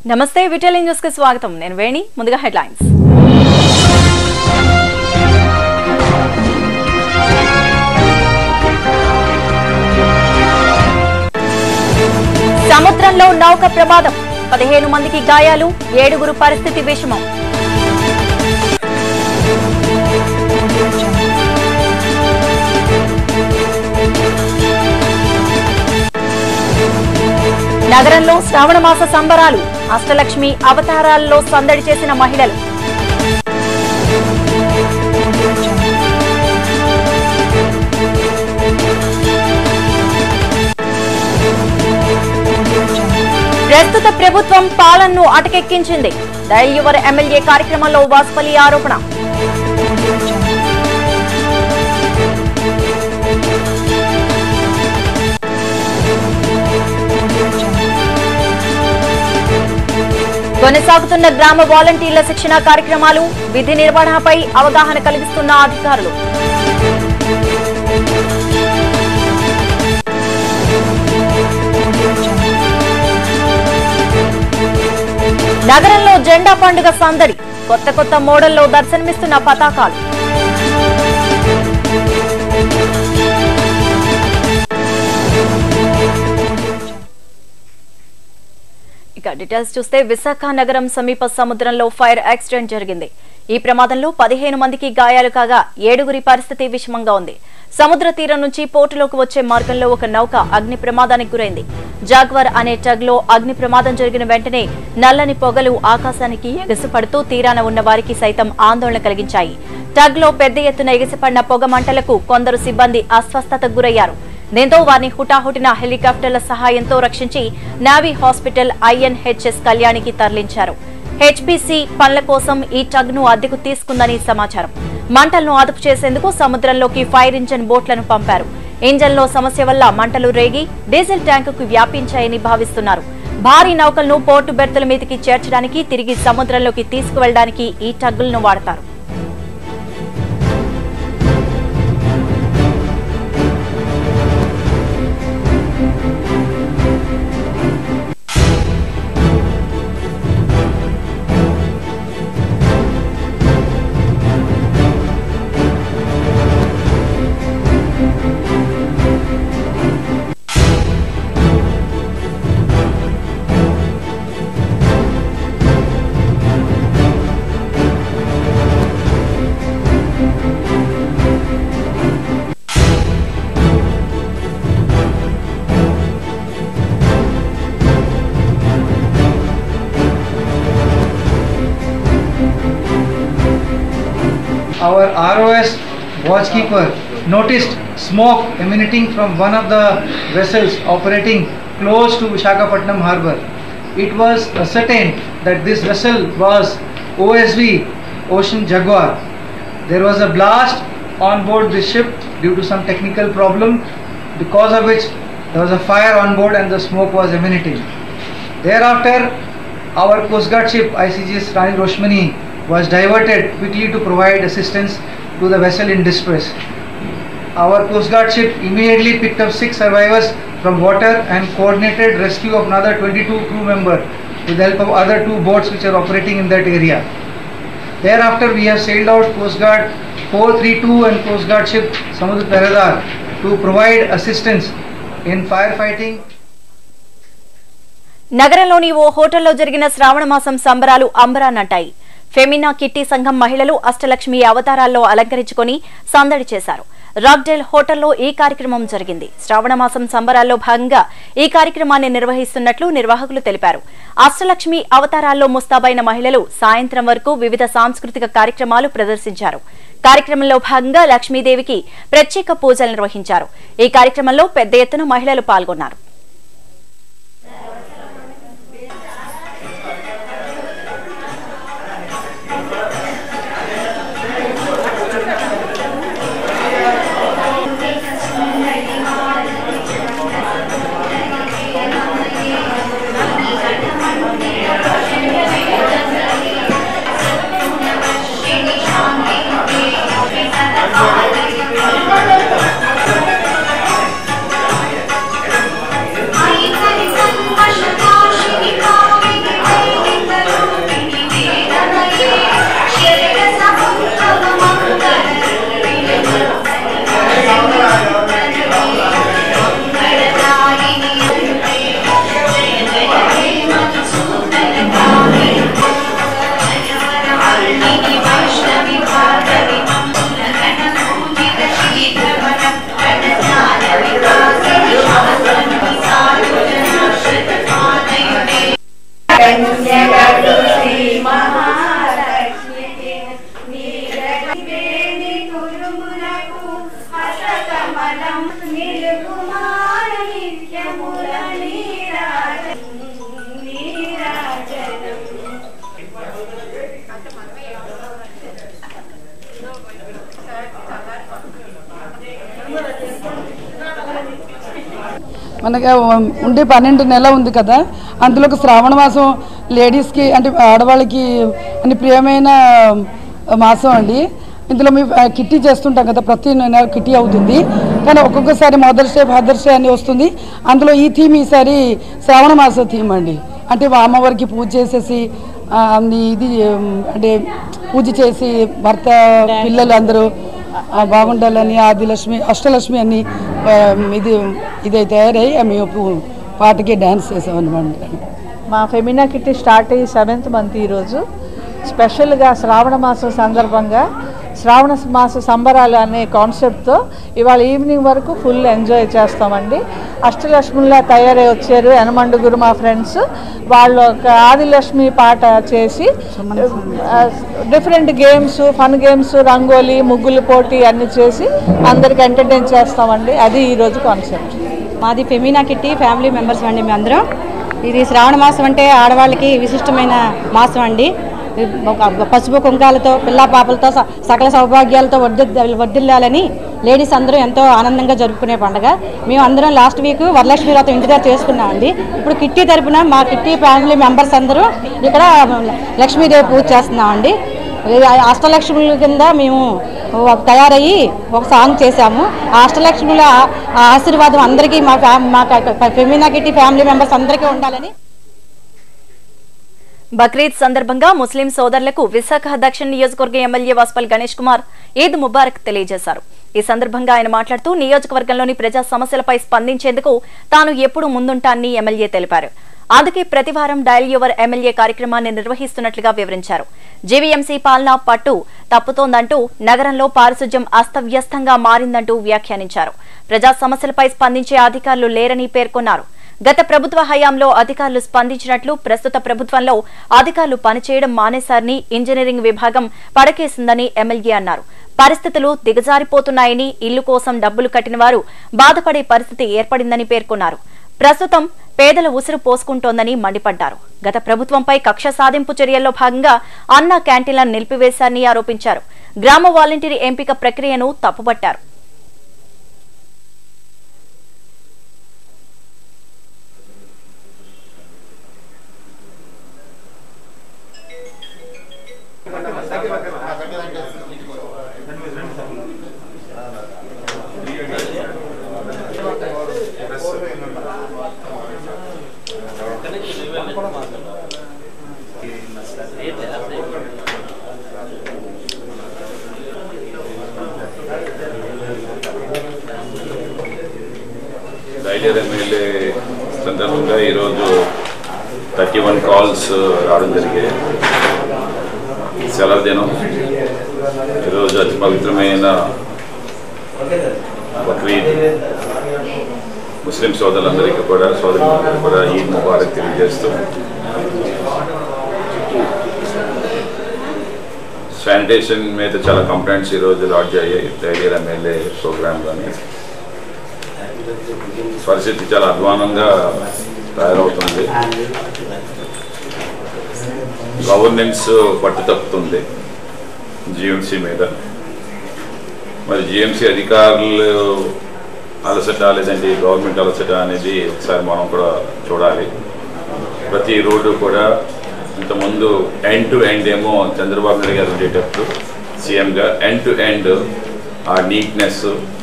నమస్తే vital news కి స్వాగతం నేను వేణి ముందుగా హెడ్లైన్స్ సముద్రంలో నౌక ప్రమాదం పదిహేను మందికి గాయాలు ఏడుగురు పరిస్థితి విషమం నగరంలో శ్రావణ మాస సంబరాలు అష్టలక్ష్మి అవతారాల్లో సందడి చేసిన మహిళలు ప్రస్తుత ప్రభుత్వం పాలనను అటకెక్కించింది దయయువర ఎమ్మెల్యే కార్యక్రమంలో వాజ్పేయి ఆరోపణ కొనసాగుతున్న గ్రామ వాలంటీర్ల శిక్షణ కార్యక్రమాలు విధి నిర్వహణపై అవగాహన కలిగిస్తున్న అధికారులు నగరంలో జెండా పండుగ సందడి కొత్త కొత్త మోడల్లో దర్శనమిస్తున్న పతాకాలు ఇక డీటెయిల్స్ చూస్తే విశాఖ నగరం సమీప సముద్రంలో ఫైర్ యాక్సిడెంట్ జరిగింది ఈ ప్రమాదంలో పదిహేను మందికి గాయాలు కాగా ఏడుగురి పరిస్థితి విషమంగా ఉంది సముద్ర తీరం నుంచి పోర్టులోకి వచ్చే మార్గంలో ఒక నౌక అగ్ని ప్రమాదానికి గురైంది జాగ్వర్ అనే టగ్ లో అగ్ని ప్రమాదం జరిగిన వెంటనే నల్లని పొగలు ఆకాశానికి ఎగసిపడుతూ తీరాన ఉన్న వారికి సైతం ఆందోళన కలిగించాయి టగ్ లో పెద్ద ఎత్తున ఎగసిపడిన పొగ మంటలకు కొందరు సిబ్బంది అస్వస్థతకు గురయ్యారు దీంతో వారిని హుటాహుటిన హెలికాప్టర్ల సహాయంతో రక్షించి నావీ హాస్పిటల్ ఐఎన్హెచ్ఎస్ కళ్యాణికి తరలించారు హెచ్బీసీ పనుల కోసం ఈ టగ్ ను అద్దెకు తీసుకుందని సమాచారం మంటలను అదుపు చేసేందుకు సముద్రంలోకి ఫైర్ ఇంజన్ బోట్లను పంపారు ఇంజన్లో సమస్య వల్ల మంటలు రేగి డీజిల్ ట్యాంకుకు వ్యాపించాయని భావిస్తున్నారు భారీ నౌకలను పోర్టు బెర్తుల మీదకి చేర్చడానికి తిరిగి సముద్రంలోకి తీసుకువెళ్లడానికి ఈ టగ్గులను వాడతారు our ROS watchkeeper noticed smoke emanating from one of the vessels operating close to Visakhapatnam harbor. It was ascertained that this vessel was OSV Ocean Jaguar. There was a blast on board this ship due to some technical problem because of which there was a fire on board and the smoke was emanating. Thereafter, our Coast Guard ship ICGS Rani Roshmani was diverted quickly to provide assistance to the vessel in distress. Our Coast Guard ship immediately picked up six survivors from water and coordinated rescue of another 22 crew members with the help of other two boats which are operating in that area. Thereafter, we have sailed out Coast Guard 432 and Coast Guard ship Samudra Peradar to provide assistance in firefighting. నగరంలోని ఓ హోటల్లో జరిగిన శ్రావణ మాసం సంబరాలు అంబరాన్నంటాయి Femina kitty సంఘం మహిళలు అష్టలక్ష్మి అవతారాల్లో అలంకరించుకొని సందడి చేశారు రాక్డేల్ హోటల్లో ఈ కార్యక్రమం జరిగింది శ్రావణ మాసం సంబరాల్లో భాగంగా ఈ కార్యక్రమాన్ని నిర్వహిస్తున్నట్లు నిర్వాహకులు తెలిపారు అష్టలక్ష్మి అవతారాల్లో ముస్తాబైన మహిళలు సాయంత్రం వరకు వివిధ సాంస్కృతిక కార్యక్రమాలు ప్రదర్శించారు కార్యక్రమంలో భాగంగా లక్ష్మీదేవికి ప్రత్యేక పూజలు నిర్వహించారు ఈ కార్యక్రమంలో పెద్ద ఎత్తున మహిళలు పాల్గొన్నారు మనకి ఉండే పన్నెండు నెల ఉంది కదా అందులో ఒక శ్రావణ మాసం లేడీస్కి అంటే ఆడవాళ్ళకి అని ప్రియమైన మాసం అండి ఇందులో మేము ఆ, కిట్టి చేస్తుంటాం కదా ప్రతి నెల కిట్టి అవుతుంది కానీ ఒక్కొక్కసారి మదర్స్ డే ఫాదర్స్ డే అని వస్తుంది అందులో ఈ థీమ్ ఈసారి శ్రావణ మాస థీమ్ అండి అంటే మా అమ్మవారికి పూజ చేసేసి ఆ, అన్ని ఇది ఉమ్, అంటే పూజ చేసి భర్త పిల్లలు అందరూ ఆ, బాగుండాలని ఆదిలక్ష్మి అష్టలక్ష్మి అని ఆ, ఇది ఇది తయారై మేము పాటకి డ్యాన్స్ చేసాం అనమాట మా ఫెమినా కిట్టి స్టార్ట్ అయ్యి సెవెంత్ మంత్ ఈరోజు స్పెషల్గా శ్రావణ మాసం సందర్భంగా శ్రావణ మాస సంబరాలు అనే కాన్సెప్ట్తో ఇవాళ ఈవినింగ్ వరకు ఫుల్ ఎంజాయ్ చేస్తామండి అష్టలక్ష్మిలా తయారై వచ్చారు యనమండుగురు మా ఫ్రెండ్స్ వాళ్ళు ఒక ఆదిలక్ష్మి పాట చేసి different games fun games rangoli ముగ్గులు పోటీ అన్ని చేసి అందరికి ఎంటర్టైన్ చేస్తామండి అది ఈరోజు కాన్సెప్ట్ మాది ఫెమినా కిట్టి ఫ్యామిలీ మెంబర్స్ అండి మేమందరం ఇది శ్రావణ మాసం అంటే ఆడవాళ్ళకి విశిష్టమైన మాసం అండి ఒక పసుపు కుంకాలతో పిల్ల పాపలతో స- సకల సౌభాగ్యాలతో వర్ధి వర్ధిల్లాలని లేడీస్ అందరూ ఎంతో ఆనందంగా జరుపుకునే పండుగ మేము అందరం లాస్ట్ వీక్ వరలక్ష్మి వ్రతం ఇంటి దగ్గర చేసుకున్నామండి ఇప్పుడు కిట్టి తరపున మా కిట్టి ఫ్యామిలీ మెంబర్స్ అందరూ ఇక్కడ లక్ష్మీదేవి పూజ చేస్తున్నామండి ఈ అష్టలక్ష్ముల కింద మేము తయారయ్యి ఒక సాంగ్ చేశాము ఆ అష్టలక్ష్ముల ఆ ఆశీర్వాదం అందరికీ మా ఫ్యా మా ఫెమినా కిట్టి ఫ్యామిలీ మెంబర్స్ అందరికీ ఉండాలని బక్రీద్ సందర్భంగా ముస్లిం సోదరులకు విశాఖ దక్షిణ నియోజకవర్గ ఎమ్మెల్యే వాస్పల్ గణేష్ కుమార్ ఈద్ ముబారక్ తెలియజేశారు ఈ సందర్భంగా ఆయన మాట్లాడుతూ నియోజకవర్గంలోని ప్రజా సమస్యలపై స్పందించేందుకు తాను ఎప్పుడు ముందుంటానని ఎమ్మెల్యే తెలిపారు అందుకే ప్రతివారం డయల్ యువర్ ఎమ్మెల్యే కార్యక్రమాన్ని నిర్వహిస్తున్నట్లుగా వివరించారు జీవీఎంసీ పాలన పట్టు తప్పుతోందంటూ నగరంలో పారిశుధ్యం అస్తవ్యస్తంగా మారిందంటూ వ్యాఖ్యానించారు ప్రజా సమస్యలపై స్పందించే అధికారులు లేరని పేర్కొన్నారు గత ప్రభుత్వ హయాంలో అధికారులు స్పందించినట్లు ప్రస్తుత ప్రభుత్వంలో అధికారులు పనిచేయడం మానేశారని ఇంజనీరింగ్ విభాగం పడకేసిందని ఎమ్మెల్యే అన్నారు పరిస్థితులు దిగజారిపోతున్నాయని ఇల్లు కోసం డబ్బులు కట్టిన వారు బాధపడే పరిస్థితి ఏర్పడిందని పేర్కొన్నారు ప్రస్తుతం పేదల ఉసురు పోసుకుంటోందని మండిపడ్డారు గత ప్రభుత్వంపై కక్ష సాధింపు చర్యల్లో భాగంగా అన్న క్యాంటీన్లను నిలిపివేశారని ఆరోపించారు గ్రామ వాలంటీర్ ఎంపిక ప్రక్రియను తప్పుపట్టారు రైడర్ ఎమ్మెల్యే సందర్భంగా ఈరోజు థర్టీ వన్ కాల్స్ రావడం జరిగాయి సెలవు దినం ఈరోజు అతి పవిత్రమైన బక్రీద్ ముస్లిం సోదరులందరికీ కూడా సోదరులందరికీ కూడా ఈద్ ముబారక్ తెలియజేస్తూ శానిటేషన్ మీద చాలా కంప్లైంట్స్ ఈరోజు లాడ్జ్ అయ్యాయి రైడర్ ఎమ్మెల్యే ప్రోగ్రాంలోని పరిస్థితి చాలా అధ్వానంగా తయారవుతుంది గవర్నెన్స్ పట్టు తప్పుతుంది జిఎంసీ మీద మరి జిఎంసీ అధికారులు అలసట లేదంటే గవర్నమెంట్ అలసట అనేది ఒకసారి మనం కూడా చూడాలి ప్రతి రోడ్డు కూడా ఇంతకుముందు ఎండ్ టు ఎండ్ ఏమో చంద్రబాబు నాయుడు గారు ఉండేటప్పుడు సీఎంగా ఎండ్ టు ఎండ్ ఆ నీట్నెస్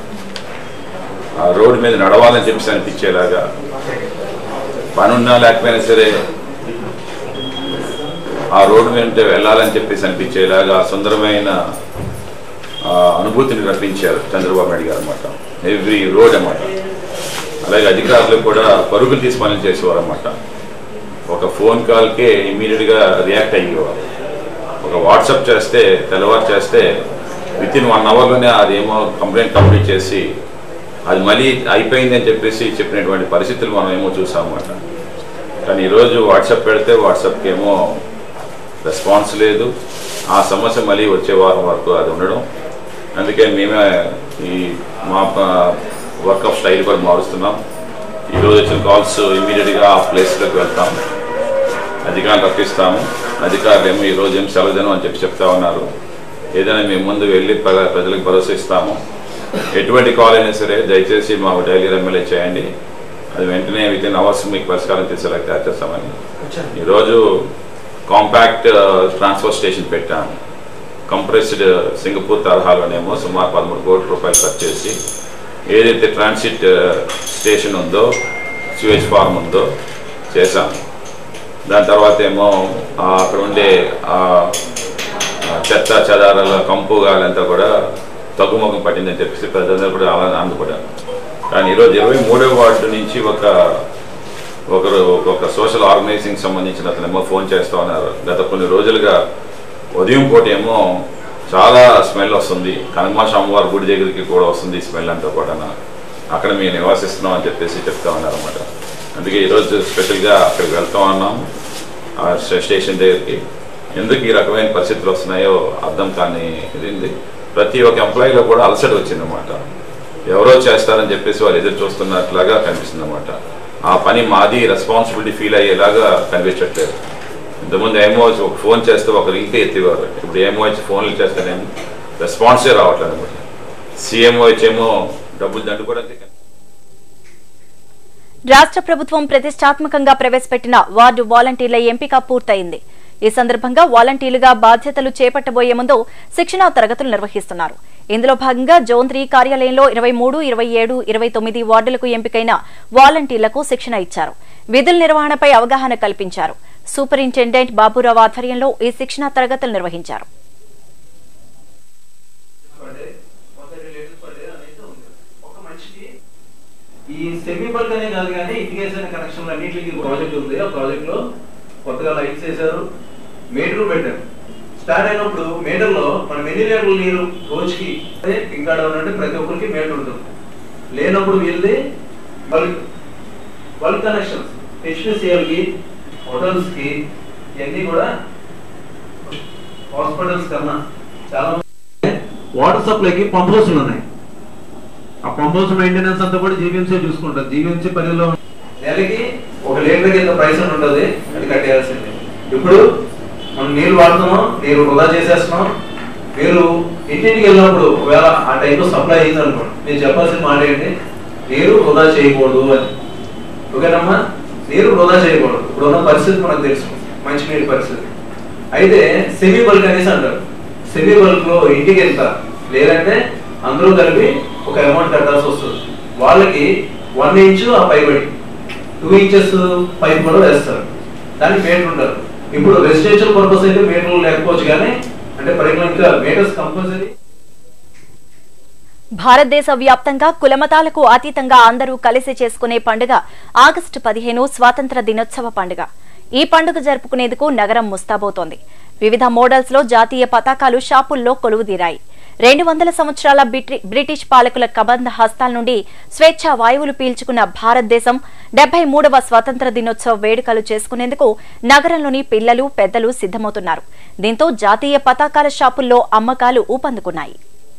ఆ రోడ్డు మీద నడవాలని చెప్పేసి అనిపించేలాగా పనున్నా లేకపోయినా సరే ఆ రోడ్డు మీద వెళ్ళాలని చెప్పేసి అనిపించేలాగా సుందరమైన ఆ, అనుభూతిని రప్పించారు చంద్రబాబు నాయుడు గారు అనమాట ఎవ్రీ రోడ్ అన్నమాట అలాగే అధికారులు కూడా పరుగులు తీసి పనులు చేసేవారు అనమాట ఒక ఫోన్ కాల్కే ఇమీడియట్గా రియాక్ట్ అయ్యేవారు ఒక వాట్సాప్ చేస్తే తెల్లవారు చేస్తే విత్ ఇన్ వన్ అవర్లోనే అదేమో కంప్లైంట్ కంప్లీట్ చేసి అది మళ్ళీ అయిపోయింది అని చెప్పేసి చెప్పినటువంటి పరిస్థితులు మనం ఏమో చూసామన్నమాట కానీ ఈరోజు వాట్సాప్ పెడితే వాట్సాప్కి ఏమో రెస్పాన్స్ లేదు ఆ సమస్య మళ్ళీ వచ్చే వారం వరకు అది ఉండడం అందుకే మేమే ఈ మా వర్కప్ స్టైల్ కూడా మారుస్తున్నాం ఈరోజు వచ్చిన కాల్స్ ఇమీడియట్గా ఆ ప్లేస్లోకి వెళ్తాం అధికారులు రప్పిస్తాము అధికారులు ఏమో ఈరోజు ఏం సెలవు దినం అని చెప్పి చెప్తా ఉన్నారు ఏదైనా మేము ముందు వెళ్ళి ప్ర- ప్రజలకు భరోసా ఇస్తాము ఎటువంటి కాల్ అయినా సరే దయచేసి మాకు డైలీ ఎమ్మెల్యే చేయండి అది వెంటనే విత్ ఇన్ అవర్స్ మీకు పరిష్కారం చేసేలా తయారు చేస్తామని ఈరోజు కాంపాక్ట్ ట్రాన్స్ఫర్ స్టేషన్ పెట్టాము కంప్రెస్డ్ సింగపూర్ తరహాలోనేమో సుమారు పదమూడు కోట్ల రూపాయలు ఖర్చు చేసి ఏదైతే ట్రాన్సిట్ స్టేషన్ ఉందో స్యూయేజ్ ఫార్మ్ ఉందో చేశాము దాని తర్వాత ఏమో ఆ అక్కడ ఉండే ఆ ఆ చెత్త చెదారాల కంపు గాలంతా కూడా తగ్గుముఖం పట్టిందని చెప్పేసి ప్రజలందరూ కూడా అలా ఆనందపడ్డారు కానీ ఈరోజు ఇరవై మూడో వార్డు నుంచి ఒక ఒకరు ఒక సోషల్ ఆర్గనైజింగ్ సంబంధించిన అతనేమో ఫోన్ చేస్తా ఉన్నారు గత కొన్ని రోజులుగా ఉదయం పూట ఏమో చాలా స్మెల్ వస్తుంది కనకమాష అమ్మవారి గుడి దగ్గరికి కూడా వస్తుంది ఈ స్మెల్ అంతా కూడా అక్కడ మేము నివాసిస్తున్నాం అని చెప్పేసి చెప్తా ఉన్నారు అనమాట అందుకే ఈరోజు స్పెషల్గా అక్కడికి వెళ్తా ఉన్నాం ఆ స్టే- స్టేషన్ దగ్గరికి ఎందుకు ఈ రకమైన పరిస్థితులు వస్తున్నాయో అర్థం కాని ఇది ఉంది. ప్రతి ఒక్క ఎంప్లాయీలో కూడా అలసట వచ్చిందన్నమాట ఎవరో చేస్తారని చెప్పేసి వాళ్ళు ఎదురు చూస్తున్నట్లాగా కనిపిస్తుంది అనమాట ఆ పని మాది రెస్పాన్సిబిలిటీ ఫీల్ అయ్యేలాగా కనిపించట్లేదు ఇంతకుముందు ఏమో వచ్చి ఒక ఫోన్ చేస్తే ఒకరు ఇంకా ఎత్తివారు ఇప్పుడు ఏమో వచ్చి ఫోన్లు చేస్తేనేమో రెస్పాన్సే రావట్లేదు అనమాట సీఎంఓ వచ్చేమో డబ్బులు దండుకోవడానికి రాష్ట్ర ప్రభుత్వం ప్రతిష్టాత్మకంగా ప్రవేశపెట్టిన వార్డు వాలంటీర్ల ఎంపిక పూర్తయింది ఈ సందర్భంగా వాలంటీర్లుగా బాధ్యతలు చేపట్టబోయే ముందు శిక్షణా తరగతులు నిర్వహిస్తున్నారు ఇందులో భాగంగా జోన్ త్రీ కార్యాలయంలో ఇరవై మూడు ఇరవై ఏడు ఇరవై తొమ్మిది వార్డులకు ఎంపికైన వాలంటీర్లకు శిక్షణ ఇచ్చారు విధుల నిర్వహణపై అవగాహన కల్పించారు సూపరింటెండెంట్ బాబురావు ఆధ్వర్యంలో ఈ శిక్షణా తరగతులు నిర్వహించారు ఈ సెమీ బల్క్ అనే కాదు కానీ ఇరిగేషన్ కనెక్షన్ అన్నింటికి ప్రాజెక్ట్ ఉంది ఆ ప్రాజెక్ట్ లో కొత్తగా లైట్స్ వేశారు మీటర్ పెట్టారు స్టార్ట్ అయినప్పుడు మీటర్ లో మనం ఎన్ని లీటర్ల నీరు రోజుకి అదే ఇంకా డౌన్ అంటే ప్రతి ఒక్కరికి మీటర్ ఉంటుంది లేనప్పుడు వీళ్ళది బల్క్ బల్క్ కనెక్షన్స్ హెచ్పిసిఎల్ కి హోటల్స్ కి ఇవన్నీ కూడా హాస్పిటల్స్ కన్నా చాలా వాటర్ సప్లైకి పంప్ హౌస్లు ఉన్నాయి ఆ పంప్ హౌస్ మెయింటెనెన్స్ అంతా కూడా జీవీఎంసీ చూసుకుంటారు జీవీఎంసీ పరిధిలో నెలకి ఒక లీటర్ కింద ప్రైస్ అని ఉంటుంది అది కట్టేయాల్సింది ఇప్పుడు మనం నీళ్ళు వాడుతున్నాం నీరు వృధా చేసేస్తున్నాం మీరు ఇంటింటికి వెళ్ళినప్పుడు ఒకవేళ ఆ టైంలో సప్లై అయింది అనుకోండి మీరు చెప్పాల్సిన మాట ఏంటి నీరు వృధా చేయకూడదు అని ఓకేనమ్మా నీరు వృధా చేయకూడదు ఇప్పుడు ఉన్న పరిస్థితి మనకు తెలుసు మంచినీటి పరిస్థితి అయితే సెమీ బల్క్ అనేసి అంటారు సెమీ బల్క్ లో ఇంటికి వెళ్తా లేదంటే అందరూ కలిపి ఒక అమౌంట్ కట్టాల్సి వస్తుంది వాళ్ళకి వన్ ఇంచు ఆ పైబడి టూ ఇంచెస్ పైప్ కూడా వేస్తారు దానికి మీటర్ ఉంటారు ఇప్పుడు రెసిడెన్షియల్ పర్పస్ అయితే మీటర్లు లేకపోవచ్చు కానీ అంటే పరిగణ ఇంకా మీటర్స్ కంపల్సరీ భారతదేశ వ్యాప్తంగా కులమతాలకు అతీతంగా అందరూ కలిసి చేసుకునే పండుగ ఆగస్టు పదిహేను స్వాతంత్ర దినోత్సవ పండుగ ఈ పండుగ జరుపుకునేందుకు నగరం ముస్తాబోతోంది వివిధ మోడల్స్ లో జాతీయ పతాకాలు షాపుల్లో కొలువుదీరాయి రెండు వందల సంవత్సరాల బ్రిటి- బ్రిటిష్ పాలకుల కబంధ హస్తాల నుండి స్వేచ్ఛా వాయువులు పీల్చుకున్న భారతదేశం డెబ్బై మూడవ స్వాతంత్ర దినోత్సవ వేడుకలు చేసుకునేందుకు నగరంలోని పిల్లలు పెద్దలు సిద్ధమవుతున్నారు దీంతో జాతీయ పతాకాల షాపుల్లో అమ్మకాలు ఊపందుకున్నాయి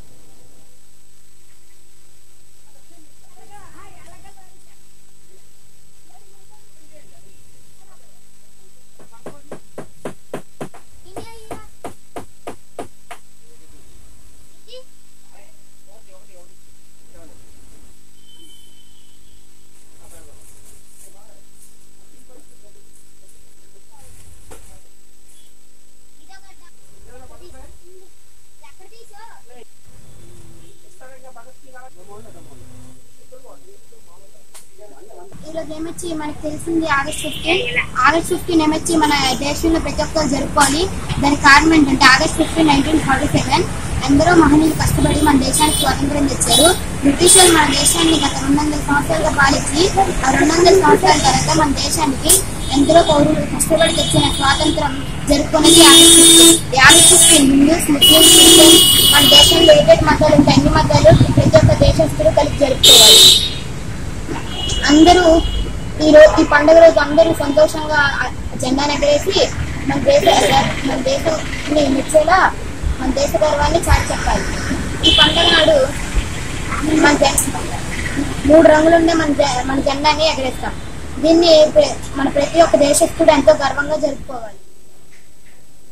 ఈరోజు ఏమొచ్చి మనకు తెలిసింది ఆగస్ట్ ఫిఫ్టీన్ ఆగస్ట్ ఫిఫ్టీన్ ఏమొచ్చి మన దేశంలో ప్రతి ఒక్కరు జరుపుకోవాలి దానికి కారణం ఏంటంటే August fifteen nineteen forty seven ఎందరో మహనీయులు కష్టపడి మన దేశానికి స్వాతంత్రం తెచ్చారు బ్రిటిష్ వాళ్ళు మన దేశాన్ని గత రెండు వందల సంవత్సరాలుగా పాలించి ఆ రెండు వందల సంవత్సరాల తర్వాత మన దేశానికి ఎందరో పౌరులు కష్టపడి తెచ్చిన స్వాతంత్రం జరుపుకునేది ఆగస్ట్ ఫిఫ్టీన్ ఈ August fifteen Hindus Muslims Christians మన దేశంలో ఏదైతే మతాలు ఉంటే అన్ని మతాలు ప్రతి ఒక్క దేశస్తులు కలిసి జరుపుకోవాలి అందరూ ఈ రోజు ఈ పండుగ రోజు అందరూ సంతోషంగా ఆ జెండాను ఎగరేసి మన దేశ మన దేశాన్ని మెచ్చేలా మన దేశ గర్వాన్ని చాటి చెప్పాలి ఈ పండుగ నాడు మన జె- మూడు రంగులుండే మన జె- మన జెండాని ఎగరేస్తాం దీన్ని ప్ర- మన ప్రతి ఒక్క దేశస్తుడు ఎంతో గర్వంగా జరుపుకోవాలి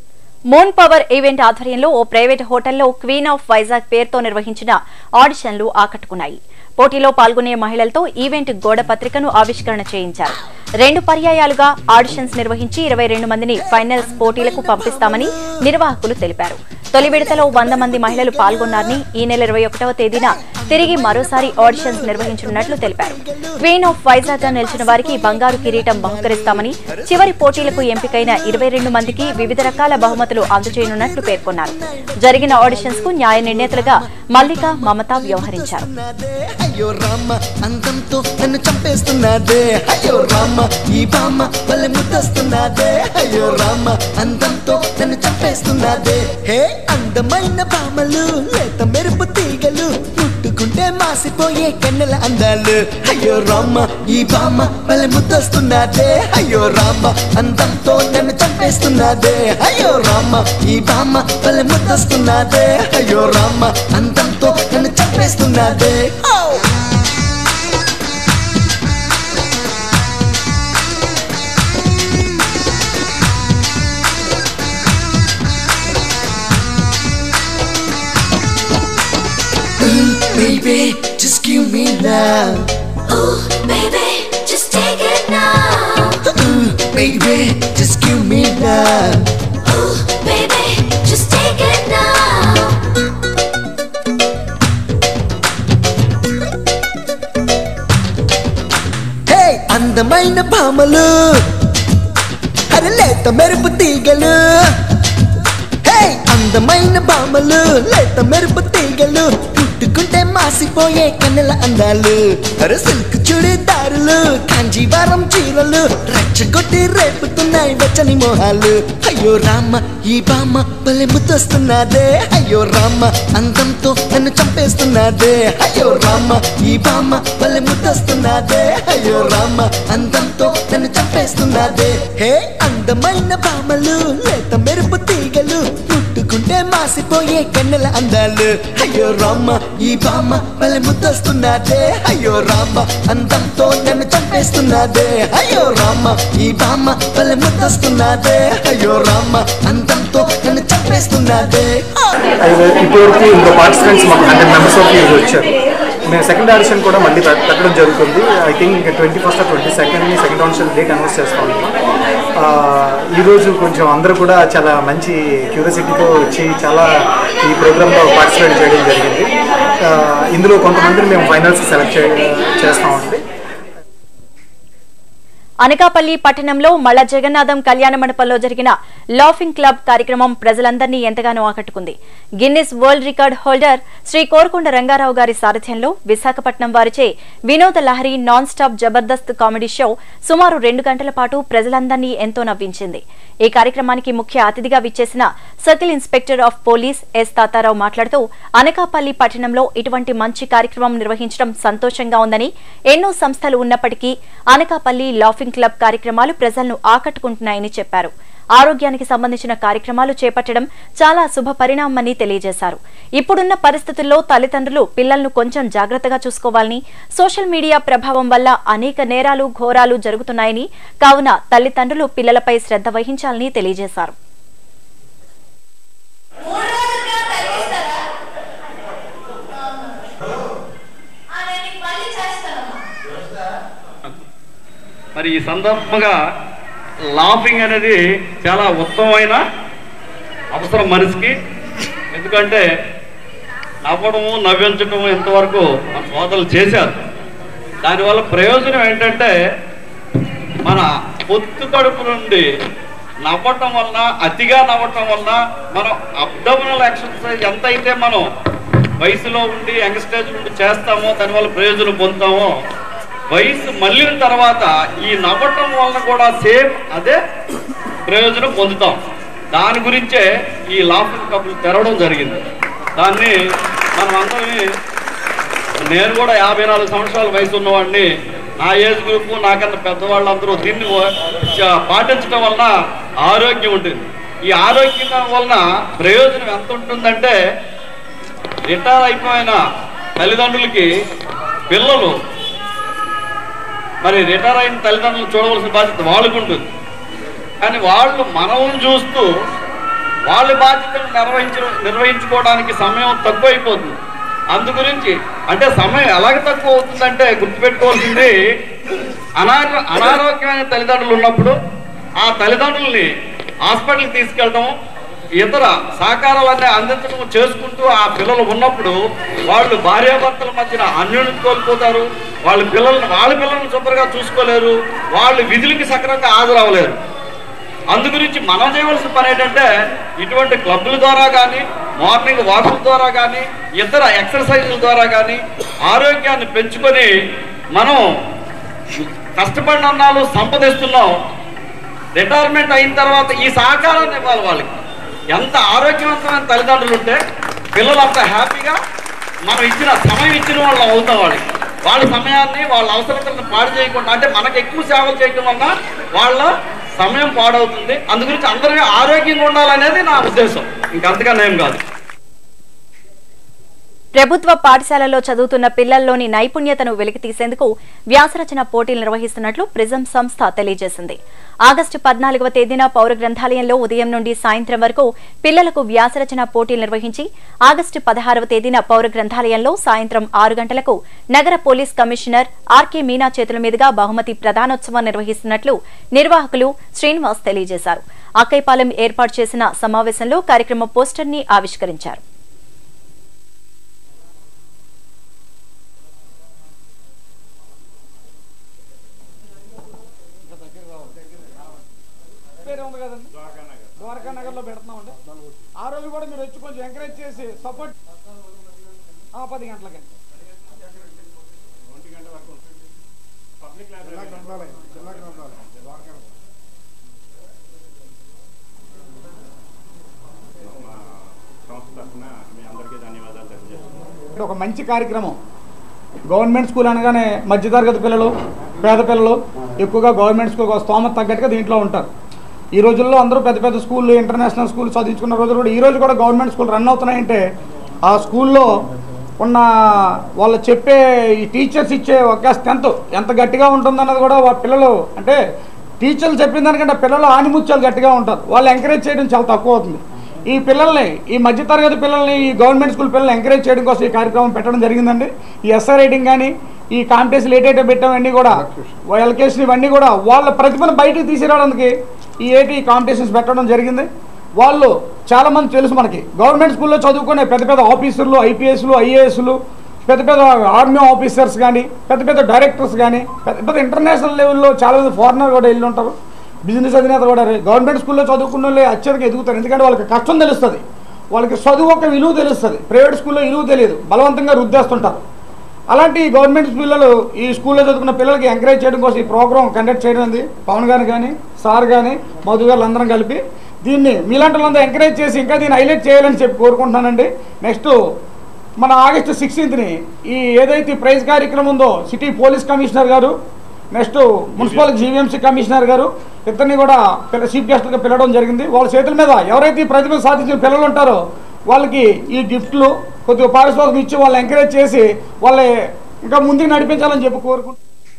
మూన్ పవర్ ఈవెంట్ ఆధ్వర్యంలో ఓ ప్రైవేట్ హోటల్లో క్వీన్ ఆఫ్ వైజాగ్ పేరుతో నిర్వహించిన ఆడిషన్లు ఆకట్టుకున్నాయి పోటీలో పాల్గొనే మహిళలతో ఈవెంట్ గోడ పత్రికను ఆవిష్కరణ చేయించారు రెండు పర్యాయాలుగా ఆడిషన్స్ నిర్వహించి ఇరవై రెండు మందిని ఫైనల్స్ పోటీలకు పంపిస్తామని నిర్వాహకులు తెలిపారు తొలి విడతలో వంద మంది మహిళలు పాల్గొన్నారని ఈ నెల ఇరవై ఒకటవ తేదీన తిరిగి మరోసారి ఆడిషన్స్ నిర్వహించనున్నట్లు తెలిపారు క్వీన్ ఆఫ్ వైజాగ్ గా నిలిచిన వారికి బంగారు కిరీటం బహుకరిస్తామని చివరి పోటీలకు ఎంపికైన ఇరవై రెండు మందికి వివిధ రకాల బహుమతులు అందజేయనున్నట్లు పేర్కొన్నారు జరిగిన ఆడిషన్స్ కు న్యాయ నిర్ణేతలుగా మల్లిక మమత వ్యవహరించారు అయ్యో రామ అందంతో నన్ను చంపేస్తున్నదే అయ్యో రామ ఈ బామ్మ వల్ల ముద్దస్తున్నదే అయ్యో రామ అందంతో నన్ను చంపేస్తున్నదే హే అందమైన బామలు లేత మెరుపు తీగలు ముట్టుకుంటే మాసిపోయే కన్నెల అందాలు అయ్యో రామ ఈ బామ్మ వల్ల ముద్దస్తున్నదే అయ్యో రామ అందంతో నన్ను చంపేస్తున్నదే అయ్యో రామ ఈ బామ్మ వల్ల ముద్దస్తున్నదే అయ్యో రామ అందంతో నన్ను చంపేస్తున్నదే ఓ Baby, just give me love. Ooh, baby, just take it now. Ooh, baby, just give me love. Ooh, baby, just take it now. హే అందమైన భామలు అరే లేత మెరుపు తీగలు హే అందమైన భామలు లేత మెరుపు తీగలు పుట్టుకుంటే మాసిపోయే కన్నెల అందాలు అరే సిల్క్ చుడిదారులు కాంజీవరం చీరలు రెచ్చగొట్టి రేపుతున్నాయి వెచ్చని మోహాలు అయ్యో రామ ఈ బామ్మ భలే ముద్దొస్తున్నదే అయ్యో రామ అందంతో నన్ను చంపేస్తున్నదే అయ్యో రామ ఈ బామ్మ భలే ముద్దొస్తున్నదే అయ్యో రామ అందంతో నన్ను చంపేస్తున్నదే హే అందమైన బామలు లేత మెరుపు తీగలు పుట్టుకుంటే మాసిపోయే కన్నెల అందాలు అయ్యో రామ ఈ బామ్మ భలే ముద్దొస్తున్నదే అయ్యో రామ అందంతో నన్ను చంపేస్తున్నదే అయ్యో రామ ఈ బామ్మ భలే ముద్దొస్తున్నదే అయ్యో రామ అందంతో నన్ను చంపేస్తున్నదే ఇప్పటివరకు ఇంకో పార్టిసిపెంట్స్ మాకు హండ్రెడ్ మెంబర్స్ ఆఫ్ యూజ్ వచ్చారు మేము సెకండ్ ఆడిషన్ కూడా మళ్ళీ పెట్- పెట్టడం జరుగుతుంది I think twenty first twenty second second audition date announce చేస్తా ఉన్నాం ఆ, ఈరోజు కొంచెం అందరూ కూడా చాలా మంచి క్యూరియాసిటీతో వచ్చి చాలా ఈ ప్రోగ్రాంలో పార్టిసిపేట్ చేయడం జరిగింది ఆ, ఇందులో కొంతమందిని మేము ఫైనల్స్ సెలెక్ట్ చే చేస్తామండి అనకాపల్లి పట్టణంలో మల్ల జగన్నాథం కళ్యాణ మండపంలో జరిగిన లాఫింగ్ క్లబ్ కార్యక్రమం ప్రజలందరినీ ఎంతగానో ఆకట్టుకుంది Guinness world record holder Shri Korukonda Rangarao గారి సారథ్యంలో విశాఖపట్నం వారిచే Vinoda Lahari nonstop Jabardasth comedy show సుమారు రెండు గంటల పాటు ప్రజలందరినీ ఎంతో నవ్వించింది ఈ కార్యక్రమానికి ముఖ్య అతిథిగా విచ్చేసిన circle inspector of police S Tatarao మాట్లాడుతూ అనకాపల్లి పట్టణంలో ఇటువంటి మంచి కార్యక్రమం నిర్వహించడం సంతోషంగా ఉందని ఎన్నో సంస్థలు ఉన్నప్పటికీ అనకాపల్లి లాఫింగ్ క్లబ్ కార్యక్రమాలు ప్రజలను ఆకట్టుకుంటున్నాయని చెప్పారు ఆరోగ్యానికి సంబంధించిన కార్యక్రమాలు చేపట్టడం చాలా శుభ పరిణామమని తెలియజేశారు ఇప్పుడున్న పరిస్థితుల్లో తల్లిదండ్రులు పిల్లలను కొంచెం జాగ్రత్తగా చూసుకోవాలని సోషల్ మీడియా ప్రభావం వల్ల అనేక నేరాలు ఘోరాలు జరుగుతున్నాయని కావున తల్లిదండ్రులు పిల్లలపై శ్రద్ధ వహించాలని తెలియజేశారు మరి ఈ సందర్భంగా లాఫింగ్ అనేది చాలా ఉత్తమమైన అవసరం మనిషికి ఎందుకంటే నవ్వడము నవ్వించడము ఇంతవరకు మన సోదరులు చేశారు దానివల్ల ప్రయోజనం ఏంటంటే మన పొత్తు కడుపు నుండి నవ్వటం వలన అతిగా నవ్వటం వలన మనం అబ్డమినల్ ఎక్సర్సైజ్ ఎంత అయితే మనం వయసులో ఉండి యంగ్స్టేజ్ నుండి చేస్తామో దానివల్ల ప్రయోజనం పొందుతామో వయసు మళ్ళిన తర్వాత ఈ నవ్వటం వలన కూడా సేమ్ అదే ప్రయోజనం పొందుతాం దాని గురించే ఈ లాఫింగ్ కప్పులు తెరవడం జరిగింది దాన్ని మనం అందరం నేను కూడా యాభై నాలుగు సంవత్సరాల వయసు ఉన్నవాడిని నా ఏజ్ గ్రూప్ నాకన్నా పెద్దవాళ్ళందరూ దీన్ని చ- పాటించడం వలన ఆరోగ్యం ఉంటుంది ఈ ఆరోగ్యం వలన ప్రయోజనం ఎంత ఉంటుందంటే రిటైర్ అయిపోయిన తల్లిదండ్రులకి పిల్లలు మరి రిటైర్ అయిన తల్లిదండ్రులు చూడవలసిన బాధ్యత వాళ్ళకు ఉంటుంది కానీ వాళ్ళు మనల్ని చూస్తూ వాళ్ళ బాధ్యతలు నిర్వహించ నిర్వహించుకోవడానికి సమయం తక్కువైపోతుంది అందు గురించి అంటే సమయం ఎలాగ తక్కువ అవుతుందంటే గుర్తుపెట్టుకోవాల్సింది అనారో అనారోగ్యమైన తల్లిదండ్రులు ఉన్నప్పుడు ఆ తల్లిదండ్రుల్ని హాస్పిటల్కి తీసుకెళ్ళడం ఇతర సహకారాలన్నీ అందించడం చేసుకుంటూ ఆ పిల్లలు ఉన్నప్పుడు వాళ్ళు భార్యాభర్తల మధ్యన అన్యోన్యత కోల్పోతారు వాళ్ళ పిల్లల్ని వాళ్ళ పిల్లల్ని శుభ్రంగా చూసుకోలేరు వాళ్ళు విధులకి సక్రమంగా హాజరవ్వలేరు అందు గురించి మనం చేయవలసిన పని ఏంటంటే ఇటువంటి క్లబ్ల ద్వారా కానీ మార్నింగ్ వాకుల ద్వారా కానీ ఇతర ఎక్సర్సైజుల ద్వారా కానీ ఆరోగ్యాన్ని పెంచుకొని మనం కష్టపడిన అన్నాలు సంపదిస్తున్నాం రిటైర్మెంట్ అయిన తర్వాత ఈ సహకారాన్ని ఇవ్వాలి వాళ్ళకి ఎంత ఆరోగ్యవంతమైన తల్లిదండ్రులు ఉంటే పిల్లలు అంత హ్యాపీగా మనం ఇచ్చిన సమయం ఇచ్చిన వాళ్ళు అవుతాం వాళ్ళకి వాళ్ళ సమయాన్ని వాళ్ళ అవసరతలను పాడు చేయకుండా అంటే మనకు ఎక్కువ సేవలు చేయడం వల్ల వాళ్ళ సమయం పాడవుతుంది అందుగురించి అందరూ ఆరోగ్యంగా ఉండాలనేది నా ఉద్దేశం ఇంకంతకన్నా ఏం కాదు ప్రభుత్వ పాఠశాలలో చదువుతున్న పిల్లల్లోని నైపుణ్యతను వెలికితీసేందుకు వ్యాసరచన పోటీలు నిర్వహిస్తున్నట్లు ప్రిజం సంస్థ తెలియజేసింది ఆగస్టు పద్నాలుగవ తేదీన పౌర గ్రంథాలయంలో ఉదయం నుండి సాయంత్రం వరకు పిల్లలకు వ్యాసరచన పోటీలు నిర్వహించి ఆగస్టు పదహారవ తేదీన పౌర గ్రంథాలయంలో సాయంత్రం ఆరు గంటలకు నగర పోలీస్ కమిషనర్ ఆర్కే మీనా చేతుల మీదుగా బహుమతి ప్రధానోత్సవం నిర్వహిస్తున్నట్లు నిర్వాహకులు శ్రీనివాస్ తెలియజేశారు అక్కైపాలెం ఏర్పాటు చేసిన సమావేశంలో కార్యక్రమ పోస్టర్ ని ఆవిష్కరించారు పేరే ఉంది కదండి ద్వారకా నగర్ లో పెడుతున్నామండి ఆ రోజు కూడా మీరు వచ్చి కొంచెం ఎంకరేజ్ చేసి సపోర్ట్ పది గంటలకి ఇక్కడ ఒక మంచి కార్యక్రమం గవర్నమెంట్ స్కూల్ అనగానే మధ్యతరగతి పిల్లలు పేద పిల్లలు ఎక్కువగా గవర్నమెంట్ స్కూల్ స్తోమత తగ్గట్టుగా దీంట్లో ఉంటారు ఈ రోజుల్లో అందరూ పెద్ద పెద్ద స్కూళ్ళు ఇంటర్నేషనల్ స్కూల్ చదివించుకున్న రోజులు కూడా ఈ రోజు కూడా గవర్నమెంట్ స్కూల్ రన్ అవుతున్నాయంటే ఆ స్కూల్లో ఉన్న వాళ్ళు చెప్పే ఈ టీచర్స్ ఇచ్చే ఒక స్ట్రెంత్ ఎంత గట్టిగా ఉంటుందన్నది కూడా వాళ్ళ పిల్లలు అంటే టీచర్లు చెప్పిన దానికంటే పిల్లలు ఆనిముత్యాలు గట్టిగా ఉంటారు వాళ్ళు ఎంకరేజ్ చేయడం చాలా తక్కువ అవుతుంది ఈ పిల్లల్ని ఈ మధ్యతరగతి పిల్లల్ని ఈ గవర్నమెంట్ స్కూల్ పిల్లల్ని ఎంకరేజ్ చేయడం కోసం ఈ కార్యక్రమం పెట్టడం జరిగిందండి ఈ ఎస్ఆర్ రైటింగ్ కానీ ఈ కాంపిటీషన్ ఏటైతే పెట్టామన్నీ కూడా ఎల్కేషన్ ఇవన్నీ కూడా వాళ్ళ ప్రతిభను బయటికి తీసుకురావడానికి ఈ ఏటి కాంపిటీషన్స్ పెట్టడం జరిగింది వాళ్ళు చాలామంది తెలుసు మనకి గవర్నమెంట్ స్కూల్లో చదువుకునే పెద్ద పెద్ద ఆఫీసర్లు ఐపీఎస్లు ఐఏఎస్లు పెద్ద పెద్ద ఆర్మీ ఆఫీసర్స్ కానీ పెద్ద పెద్ద డైరెక్టర్స్ కానీ పెద్ద పెద్ద ఇంటర్నేషనల్ లెవెల్లో చాలా మంది ఫారినర్ కూడా వెళ్ళి ఉంటారు బిజినెస్ అధినేత కూడా గవర్నమెంట్ స్కూల్లో చదువుకున్న వాళ్ళే అత్యధిక ఎదుగుతారు ఎందుకంటే వాళ్ళకి కష్టం తెలుస్తుంది వాళ్ళకి చదువు ఒక విలువ తెలుస్తుంది ప్రైవేట్ స్కూల్లో విలువ తెలియదు బలవంతంగా రుద్దేస్తుంటారు అలాంటి గవర్నమెంట్ పిల్లలు ఈ స్కూల్లో చదువుకున్న పిల్లలకి ఎంకరేజ్ చేయడం కోసం ఈ ప్రోగ్రామ్ కండక్ట్ చేయడం ఉంది పవన్ గారు కానీ సార్ కానీ మధు గారు అందరం కలిపి దీన్ని మీలాంటి వాళ్ళందరూ ఎంకరేజ్ చేసి ఇంకా దీన్ని హైలైట్ చేయాలని చెప్పి కోరుకుంటున్నానండి నెక్స్ట్ మన ఆగస్టు సిక్స్టీన్త్ని ఈ ఏదైతే ఈ ప్రైజ్ కార్యక్రమం ఉందో సిటీ పోలీస్ కమిషనర్ గారు నెక్స్ట్ మున్సిపల్ జీవీఎంసీ కమిషనర్ గారు ఇద్దరిని కూడా పిల్ల చీఫ్ గెస్ట్గా పిలవడం జరిగింది వాళ్ళ చేతుల మీద ఎవరైతే ఈ ప్రతిభ సాధించిన పిల్లలు ఉంటారో వాళ్ళకి ఈ గిఫ్ట్లు కొద్దిగా పారిశ్రామికం ఇచ్చి వాళ్ళు ఎంకరేజ్ చేసి వాళ్ళ ఇంకా ముందుకు నడిపించాలని చెప్పి కోరుకుంటున్నాను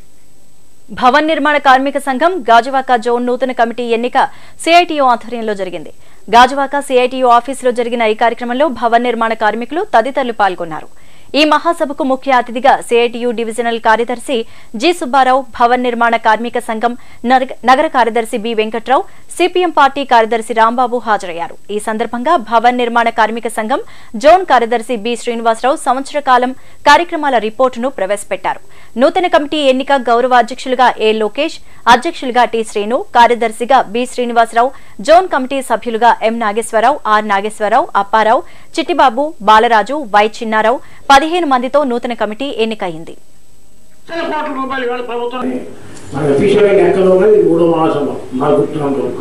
భవన్ నిర్మాణ కార్మిక సంఘం గాజువాక జోన్ నూతన కమిటీ ఎన్నిక సిఐటియు ఆధ్వర్యంలో జరిగింది గాజువాక సిఐటియు ఆఫీసులో జరిగిన ఈ కార్యక్రమంలో భవన్ నిర్మాణ కార్మికులు తదితరులు పాల్గొన్నారు ఈ మహాసభకు ముఖ్య అతిథిగా సిఐటియు డివిజనల్ కార్యదర్శి జి సుబ్బారావు భవన్ నిర్మాణ కార్మిక సంఘం నగ- నగర కార్యదర్శి బి వెంకట్రావు సిపిఎం పార్టీ కార్యదర్శి రాంబాబు హాజరయ్యారు ఈ సందర్భంగా భవన్ నిర్మాణ కార్మిక సంఘం జోన్ కార్యదర్శి బి శ్రీనివాసరావు సంవత్సర కాలం కార్యక్రమాల రిపోర్టును ప్రవేశపెట్టారు నూతన కమిటీ ఎన్నిక గౌరవ అధ్యక్షులుగా ఏ లోకేష్ అధ్యక్షులుగా టి శ్రీను కార్యదర్శిగా బి శ్రీనివాసరావు జోన్ కమిటీ సభ్యులుగా M Nageswararao R Nageswararao Apparao Chittibabu Balaraju Y Chinnarao పదిహేను మందితో నూతన కమిటీ ఎన్నికయింది మన అఫీషియల్ లెక్కలో ఉన్నది మూడో మహాసభ మా గుర్తున్నంత వరకు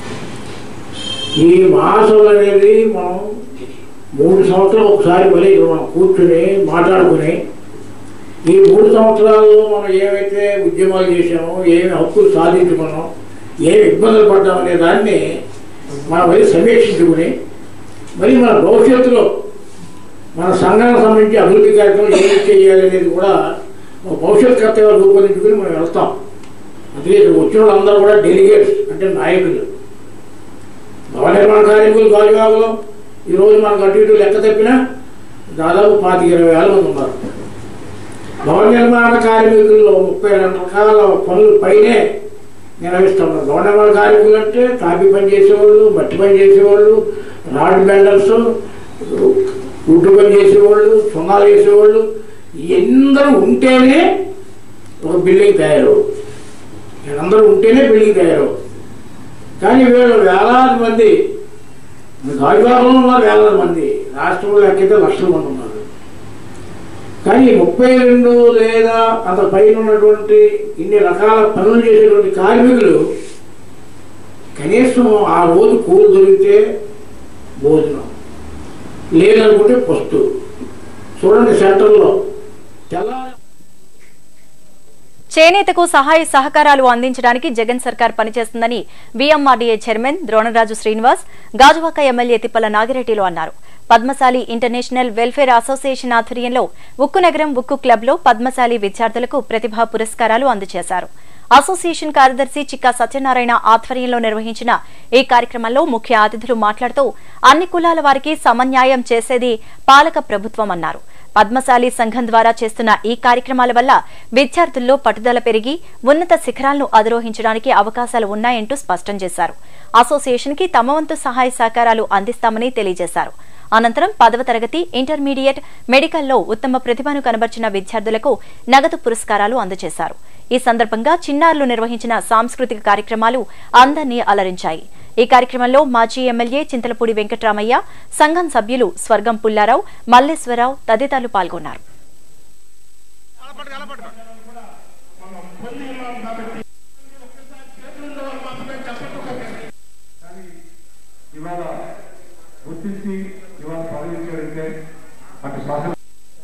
ఈ మహాసభ అనేది మనం మూడు సంవత్సరాలు ఒకసారి మళ్ళీ మనం కూర్చుని మాట్లాడుకుని ఈ మూడు సంవత్సరాల్లో మనం ఏవైతే ఉద్యమాలు చేసామో ఏమి హక్కులు సాధించుకున్నాం ఏమి ఇబ్బందులు పడ్డాం అనే దాన్ని మనం మళ్ళీ సమీక్షించుకుని మరి మన భవిష్యత్తులో మన సంఘానికి సంబంధించి అభివృద్ధి కార్యక్రమం ఏమి చేయాలి అనేది కూడా ఒక భవిష్యత్ కర్తవ్యాలు రూపొందించుకుని మనం వెళ్తాం అందుకే ఇక్కడ వచ్చిన వాళ్ళందరూ కూడా డెలిగేట్స్ అంటే నాయకులు భవన నిర్మాణ కార్మికులు గాలివాగులో ఈరోజు మనకు అటు ఇటు లెక్క తప్పినా దాదాపు పాతిక ఇరవై వేల మంది ఉన్నారు భవన నిర్మాణ కార్మికుల్లో ముప్పై రెండు రకాల పనులు పైనే నిర్వహిస్తున్నారు భవన నిర్మాణ కార్మికులు అంటే తాపి పని చేసేవాళ్ళు మట్టి పని చేసేవాళ్ళు రాడ్ బెండర్స్ ఉడ్డు పని చేసేవాళ్ళు సున్నాలు వేసేవాళ్ళు ఎందరూ ఉంటేనే ఒక బిల్డింగ్ తయారు వీళ్ళందరూ ఉంటేనే బిల్డింగ్ తయారు కానీ వీళ్ళు వేలాది మంది గాలిభాగంలో ఉన్నారు వేలాది మంది రాష్ట్రంలో లెక్కైతే లక్షల మంది ఉన్నారు కానీ ముప్పై రెండు లేదా అంత పైన ఉన్నటువంటి ఇన్ని రకాల పనులు చేసేటువంటి కార్మికులు కనీసం ఆ రోజు కూలి దొరికితే భోజనం లేదనుకుంటే పస్తు చూడండి సెంటర్లో తెల్లారి చేనేతకు సహాయ సహకారాలు అందించడానికి జగన్ సర్కార్ పనిచేస్తుందని VMRDA chairman Dronaraju Srinivas Gajuwaka MLA Tippala నాగిరెడ్డిలు అన్నారు పద్మశాలి ఇంటర్నేషనల్ వెల్ఫేర్ అసోసియేషన్ ఆధ్వర్యంలో ఉక్కు నగరం ఉక్కు క్లబ్లో పద్మశాలి విద్యార్థులకు ప్రతిభా పురస్కారాలు అందజేశారు అసోసియేషన్ కార్యదర్శి చిక్కా సత్యనారాయణ ఆధ్వర్యంలో నిర్వహించిన ఈ కార్యక్రమంలో ముఖ్య అతిథులు మాట్లాడుతూ అన్ని కులాల వారికి సమన్యాయం చేసేది పాలక ప్రభుత్వం అన్నారు పద్మశాలి సంఘం ద్వారా చేస్తున్న ఈ కార్యక్రమాల వల్ల విద్యార్థుల్లో పట్టుదల పెరిగి ఉన్నత శిఖరాలను అధిరోహించడానికి అవకాశాలు ఉన్నాయంటూ స్పష్టం చేశారు అసోసియేషన్ కి తమ వంతు సహాయ సహకారాలు అందిస్తామని తెలియజేశారు అనంతరం పదవ తరగతి ఇంటర్మీడియట్ మెడికల్లో ఉత్తమ ప్రతిభను కనబర్చిన విద్యార్థులకు నగదు పురస్కారాలు అందజేశారు ఈ సందర్భంగా చిన్నారులు నిర్వహించిన సాంస్కృతిక కార్యక్రమాలు అందరినీ అలరించాయి ఈ కార్యక్రమంలో మాజీ ఎమ్మెల్యే చింతలపూడి వెంకట్రామయ్య సంఘం సభ్యులు స్వర్గం పుల్లారావు మల్లేశ్వరరావు తదితరులు పాల్గొన్నారు ఇవాళ గుర్తించి ఇవాళ పదవించారంటే అటు శాసన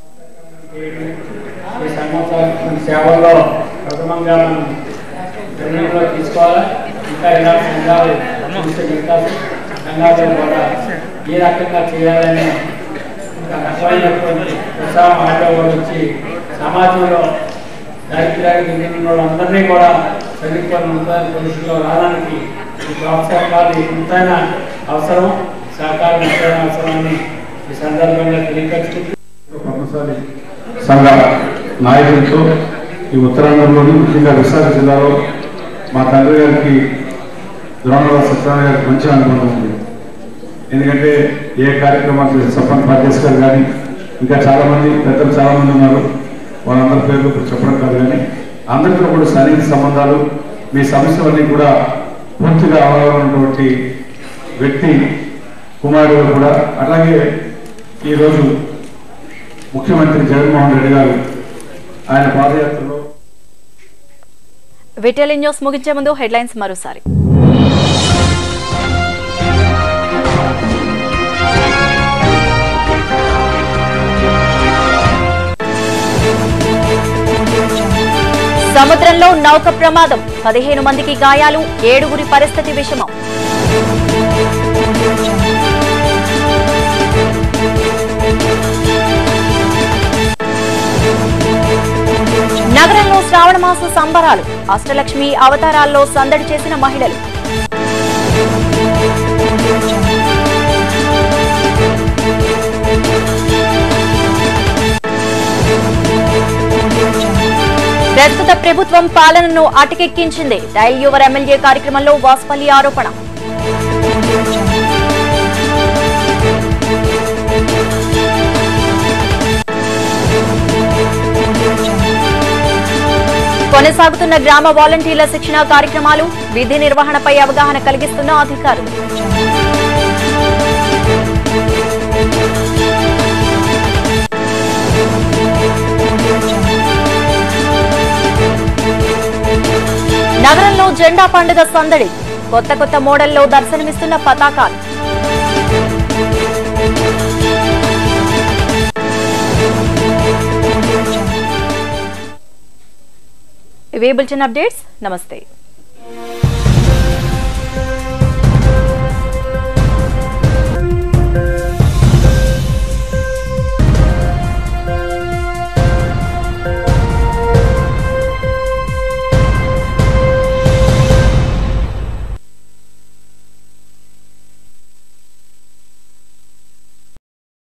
ఈ సంవత్సరం సేవల్లో ప్రథమంగా మనం నిర్ణయంలో తీసుకోవాలి ఇంకా ఇలాంటి సంఘాలు తీర్చిదిద్దాలి. సంఘాలు కూడా ఏ రకంగా చేయాలని ఒక రకమైనటువంటి ఉత్సాహం ఆటోవాళ్ళు వచ్చి సమాజంలో దారిద్ర్యానికి ఎదిగిన వాళ్ళందరినీ కూడా చదువుకొని ఉన్నత పరిస్థితిలో రావడానికి ఈ ప్రోత్సాహకాలు ఎంతైనా అవసరం సహకారం ఎంతైనా అవసరమని ఈ సందర్భంగా తెలియపరుచుకుంటూ పద్మశాలి సంఘ నాయకులతో ఈ ఉత్తరాంధ్రలోని ముఖ్యంగా విశాఖ జిల్లాలో మా తండ్రి గారికి ద్రోణరావు సత్యనారాయణ గారికి మంచి అనుబంధం ఉంది ఎందుకంటే ఏ కార్యక్రమాలు చేసే సపన్ పార్టీస్ గారు కానీ ఇంకా చాలామంది పెద్దలు చాలామంది ఉన్నారు వాళ్ళందరి పేర్లు ఇప్పుడు చెప్పడం కాదు కానీ అందరితో కూడా సన్నిహిత సంబంధాలు మీ సమస్యలన్నీ కూడా పూర్తిగా అవగాహనటువంటి వ్యక్తి కుమారుడు కూడా అలాగే ఈరోజు ముఖ్యమంత్రి జగన్మోహన్ రెడ్డి గారు ఆయన పాదయాత్రలో విటెలి న్యూస్ ముగించే ముందు హెడ్లైన్స్ మరోసారి సముద్రంలో నౌక ప్రమాదం పదిహేను మందికి గాయాలు ఏడుగురి పరిస్థితి విషమం నగరంలో శ్రావణ మాస సంబరాలు అష్టలక్ష్మి అవతారాల్లో సందడి చేసిన మహిళలు ప్రస్తుత ప్రభుత్వం పాలనను అటకెక్కించింది డైల్ యువర్ ఎమ్మెల్యే కార్యక్రమంలో వాస్పల్లి ఆరోపణ కొనసాగుతున్న గ్రామ వాలంటీర్ల శిక్షణ కార్యక్రమాలు విధి నిర్వహణపై అవగాహన కలిగిస్తున్న అధికారులు నగరంలో జెండా పండుగ సందడి కొత్త కొత్త మోడల్లో దర్శనమిస్తున్న పతాకాలు ఇవే బులెటిన్ అప్డేట్స్ నమస్తే